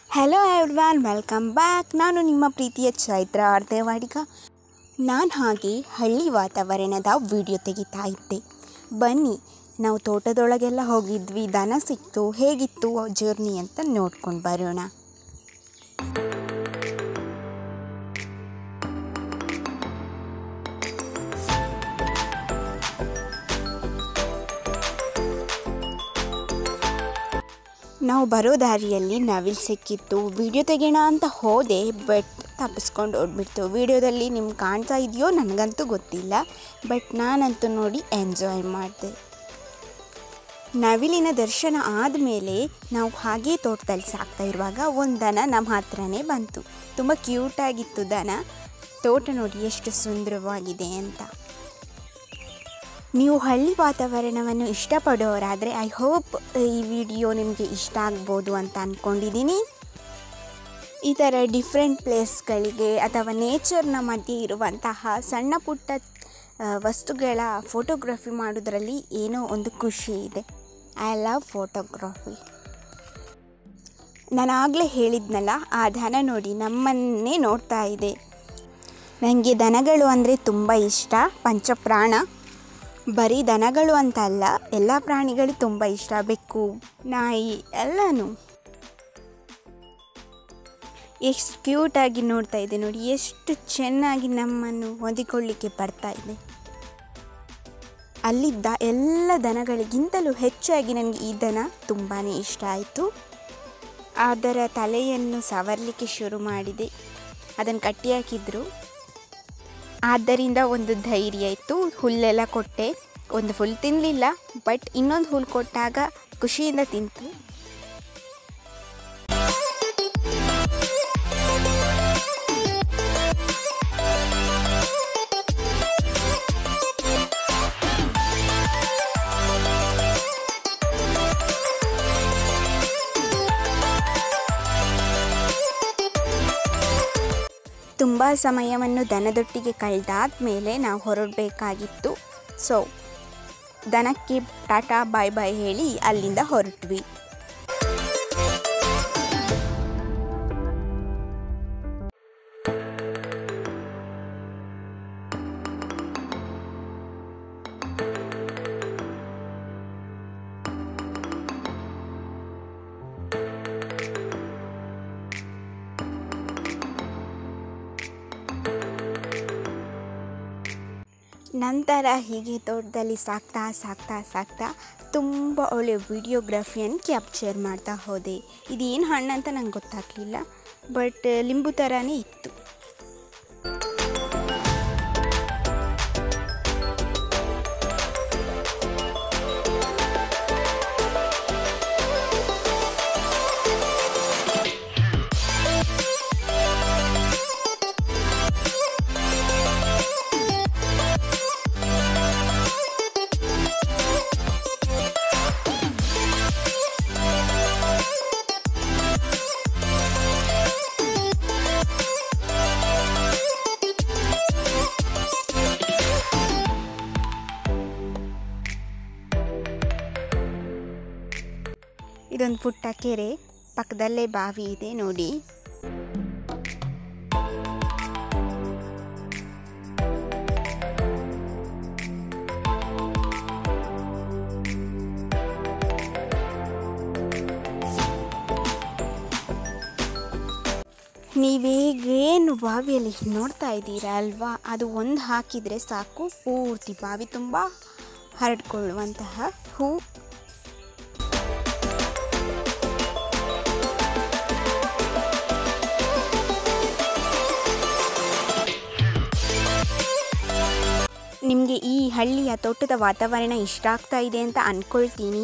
hello everyone welcome back ನಾನು ನಿಮ್ಮ ಪ್ರೀತಿಯ ಚೈತ್ರ ಅರ್ಧವಾಡಿಗ ನಾನು ಹಾಗೆ ಹಳ್ಳಿ ವಾತಾವರಣದ ವಿಡಿಯೋ ತೆಗಿತಾ ಇದ್ದೆ ಬನ್ನಿ ನಾವು ತೋಟದೊಳಗೆಲ್ಲ ಹೋಗಿದ್ವಿ ದನ ಸಿಕ್ತು ಹೇಗಿತ್ತು ಜರ್ನಿ ಅಂತ ನೋಡ್ಕೊಂಡು ಬರೋಣ ನಾವು ಬರೋ ದಾರಿಯಲ್ಲಿ ನವಿಲು ಸಿಕ್ಕಿತ್ತು ವಿಡಿಯೋ ತೆಗೋಣ ಅಂತ ಹೋದೆ ಬಟ್ ತಪ್ಪಿಸ್ಕೊಂಡು ಓಡ್ಬಿಡ್ತು ವಿಡಿಯೋದಲ್ಲಿ ನಿಮ್ಗೆ ಕಾಣ್ತಾ ಇದೆಯೋ ನನಗಂತೂ ಗೊತ್ತಿಲ್ಲ ಬಟ್ ನಾನಂತೂ ನೋಡಿ ಎಂಜಾಯ್ ಮಾಡಿದೆ ನವಿಲಿನ ದರ್ಶನ ಆದಮೇಲೆ ನಾವು ಹಾಗೇ ತೋಟದಲ್ಲಿ ಸಾಕ್ತಾ ಇರುವಾಗ ಒಂದು ದನ ನಮ್ಮ ಹತ್ರನೇ ಬಂತು ತುಂಬ ಕ್ಯೂಟಾಗಿತ್ತು ದನ ತೋಟ ನೋಡಿ ಎಷ್ಟು ಸುಂದರವಾಗಿದೆ ಅಂತ ನೀವು ಹಳ್ಳಿ ವಾತಾವರಣವನ್ನು ಇಷ್ಟಪಡೋರಾದರೆ ಐ ಹೋಪ್ ಈ ವಿಡಿಯೋ ನಿಮಗೆ ಇಷ್ಟ ಆಗ್ಬೋದು ಅಂತ ಅಂದ್ಕೊಂಡಿದ್ದೀನಿ ಈ ಥರ ಡಿಫ್ರೆಂಟ್ ಪ್ಲೇಸ್ಗಳಿಗೆ ಅಥವಾ ನೇಚರ್ನ ಮಧ್ಯೆ ಇರುವಂತಹ ಸಣ್ಣ ಪುಟ್ಟ ಆ, ವಸ್ತುಗಳ ಫೋಟೋಗ್ರಫಿ ಮಾಡೋದ್ರಲ್ಲಿ ಏನೋ ಒಂದು ಖುಷಿ ಇದೆ ಐ ಲವ್ ಫೋಟೋಗ್ರಫಿ ನಾನು ಆಗಲೇ ಹೇಳಿದ್ನಲ್ಲ ಆ ದನ ನೋಡಿ ನಮ್ಮನ್ನೇ ನೋಡ್ತಾ ಇದೆ ನನಗೆ ದನಗಳು ಅಂದರೆ ತುಂಬ ಇಷ್ಟ ಪಂಚಪ್ರಾಣ ಬರೀ ದನಗಳು ಅಂತ ಅಲ್ಲ ಎಲ್ಲ ಪ್ರಾಣಿಗಳು ತುಂಬ ಇಷ್ಟ ಬೆಕ್ಕು ನಾಯಿ ಎಲ್ಲನೂ ಎಷ್ಟು ಕ್ಯೂಟಾಗಿ ನೋಡ್ತಾ ಇದೆ ನೋಡಿ ಎಷ್ಟು ಚೆನ್ನಾಗಿ ನಮ್ಮನ್ನು ಹೊಂದಿಕೊಳ್ಳಿಕ್ಕೆ ಬರ್ತಾ ಇದೆ ಅಲ್ಲಿದ್ದ ಎಲ್ಲ ದನಗಳಿಗಿಂತಲೂ ಹೆಚ್ಚಾಗಿ ನನಗೆ ಈ ದನ ತುಂಬಾ ಇಷ್ಟ ಆಯಿತು ಅದರ ತಲೆಯನ್ನು ಸವರಲಿಕ್ಕೆ ಶುರು ಮಾಡಿದೆ ಅದನ್ನು ಕಟ್ಟಿ ಹಾಕಿದ್ರು ಆದ್ದರಿಂದ ಒಂದು ಧೈರ್ಯ ಇತ್ತು ಹುಲ್ಲೆಲ್ಲ ಕೊಟ್ಟೆ ಒಂದು ಹುಲ್ ತಿನ್ನಲಿಲ್ಲ ಬಟ್ ಇನ್ನೊಂದು ಹುಲ್ಲು ಕೊಟ್ಟಾಗ ಖುಷಿಯಿಂದ ತಿಂತು ತುಂಬ ಸಮಯವನ್ನು ದನದೊಟ್ಟಿಗೆ ಕಳೆದಾದ ಮೇಲೆ ನಾವು ಹೊರಡಬೇಕಾಗಿತ್ತು ಸೊ ದನಕ್ಕೆ ಟಾಟಾ ಬಾಯ್ ಬಾಯ್ ಹೇಳಿ ಅಲ್ಲಿಂದ ಹೊರಟ್ವಿ ನಂತರ ಹೀಗೆ ತೋಟದಲ್ಲಿ ಸಾಕ್ತಾ ಸಾಕ್ತಾ ಸಾಕ್ತಾ ತುಂಬ ಒಳ್ಳೆಯ ವಿಡಿಯೋಗ್ರಫಿಯನ್ನು ಕ್ಯಾಪ್ಚರ್ ಮಾಡ್ತಾ ಹೋದೆ ಇದೇನು ಹಣ್ಣು ಅಂತ ನಂಗೆ ಗೊತ್ತಾಗಲಿಲ್ಲ ಬಟ್ ಲಿಂಬು ಥರನೇ ಇತ್ತು ಇದೊಂದು ಪುಟ್ಟ ಕೆರೆ ಪಕ್ಕದಲ್ಲೇ ಬಾವಿ ಇದೆ ನೋಡಿ ನೀವೇಗೇನು ಬಾವಿಯಲ್ಲಿ ನೋಡ್ತಾ ಇದ್ದೀರಾ ಅಲ್ವಾ ಅದು ಒಂದು ಹಾಕಿದರೆ ಸಾಕು ಪೂರ್ತಿ ಬಾವಿ ತುಂಬ ಹರಡ್ಕೊಳ್ಳುವಂತಹ ಹೂ ನಿಮಗೆ ಈ ಹಳ್ಳಿಯ ತೋಟದ ವಾತಾವರಣ ಇಷ್ಟ ಆಗ್ತಾ ಇದೆ ಅಂತ ಅಂದ್ಕೊಳ್ತೀನಿ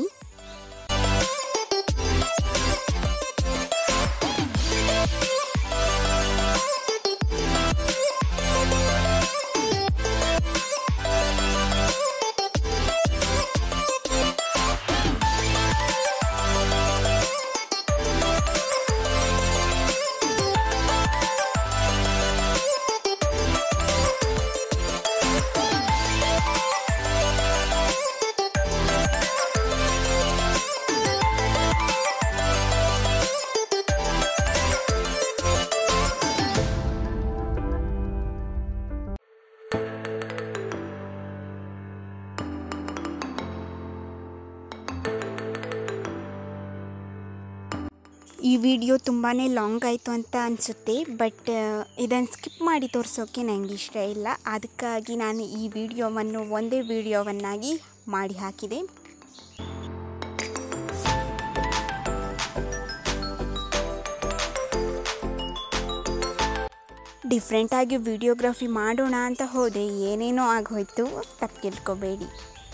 ಈ ವಿಡಿಯೋ ತುಂಬಾ ಲಾಂಗ್ ಆಯಿತು ಅಂತ ಅನಿಸುತ್ತೆ ಬಟ್ ಇದನ್ನು ಸ್ಕಿಪ್ ಮಾಡಿ ತೋರಿಸೋಕ್ಕೆ ನನಗೆ ಇಷ್ಟ ಇಲ್ಲ ಅದಕ್ಕಾಗಿ ನಾನು ಈ ವಿಡಿಯೋವನ್ನು ಒಂದೇ ವಿಡಿಯೋವನ್ನಾಗಿ ಮಾಡಿ ಹಾಕಿದೆ ಡಿಫ್ರೆಂಟಾಗಿ ವಿಡಿಯೋಗ್ರಫಿ ಮಾಡೋಣ ಅಂತ ಹೋದೆ ಏನೇನೋ ಆಗೋಯ್ತು ತಪ್ಪು ತಿಳ್ಕೊಬೇಡಿ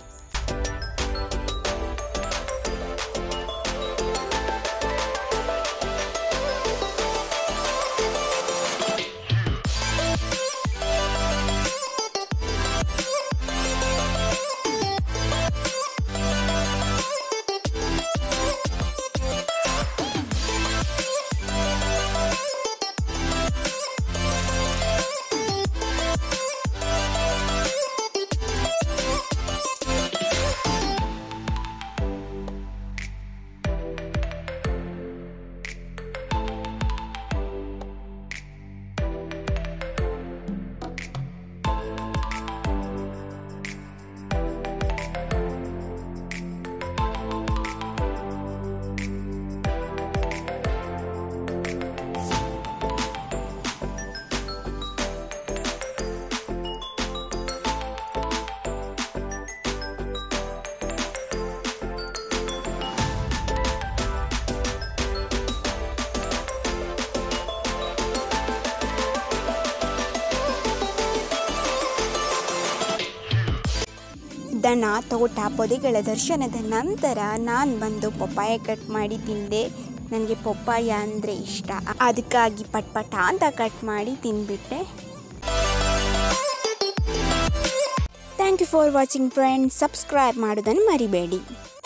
ದನ ತೋಟ ಪೊದೆಗಳ ದರ್ಶನದ ನಂತರ ನಾನು ಬಂದು ಪಪ್ಪಾಯ ಕಟ್ ಮಾಡಿ ತಿಂದೆ ನನಗೆ ಪಪ್ಪಾಯ ಅಂದರೆ ಇಷ್ಟ ಅದಕ್ಕಾಗಿ ಪಟ್ ಪಟ ಅಂತ ಕಟ್ ಮಾಡಿ ತಿಂದ್ಬಿಟ್ಟೆ thank you for watching friends subscribe ಮಾಡೋದನ್ನು ಮರಿಬೇಡಿ